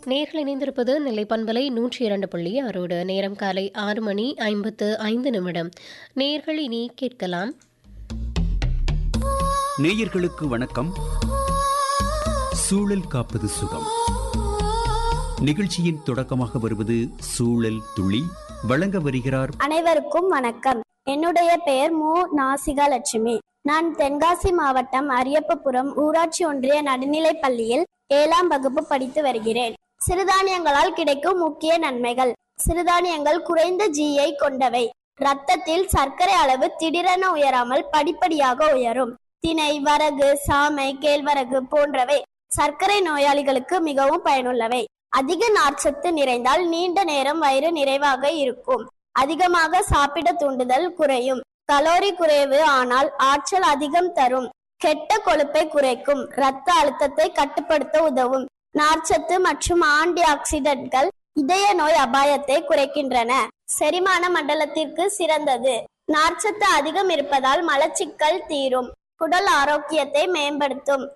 நேர்கள் இணைந்திருப்பது நெல்லை பண்பலை நூற்றி இரண்டு புள்ளி ஆறோடு நேரம் காலை ஆறு மணி ஐம்பத்து ஐந்து நிமிடம் நேர்கள் இனி கேட்கலாம் நேயர்களுக்கு வணக்கம் சூழல் காப்பது சுகம் நிகழ்ச்சியின் தொடக்கமாக வருவது சூழல் துளி வழங்க வருகிறார் அனைவருக்கும் வணக்கம் என்னுடைய பெயர் மு நாசிகா லட்சுமி நான் தென்காசி மாவட்டம் அரியப்பபுரம் ஊராட்சி ஒன்றிய நடுநிலைப் பள்ளியில் ஏழாம் வகுப்பு படித்து வருகிறேன் சிறுதானியங்களால் கிடைக்கும் முக்கிய நன்மைகள் சிறுதானியங்கள் குறைந்த ஜீயை கொண்டவை ரத்தத்தில் சர்க்கரை அளவு திடீரென உயராமல் படிப்படியாக உயரும் திணை வரகு சாமை கேழ்வரகு போன்றவை சர்க்கரை நோயாளிகளுக்கு மிகவும் பயனுள்ளவை அதிக நார்ச்சத்து நிறைந்தால் நீண்ட நேரம் வயிறு நிறைவாக இருக்கும் அதிகமாக சாப்பிட தூண்டுதல் குறையும் கலோரி குறைவு ஆனால் ஆற்றல் அதிகம் தரும் கெட்ட கொழுப்பை குறைக்கும் இரத்த அழுத்தத்தை கட்டுப்படுத்த உதவும் நார்ச்சத்து மற்றும் ஆன்டி ஆக்சிடென்ட்கள் இதய நோய் அபாயத்தை குறைக்கின்றன செரிமான மண்டலத்திற்கு சிறந்தது நார்ச்சத்து அதிகம் இருப்பதால் மலச்சிக்கல் தீரும் குடல் ஆரோக்கியத்தை மேம்படுத்தும்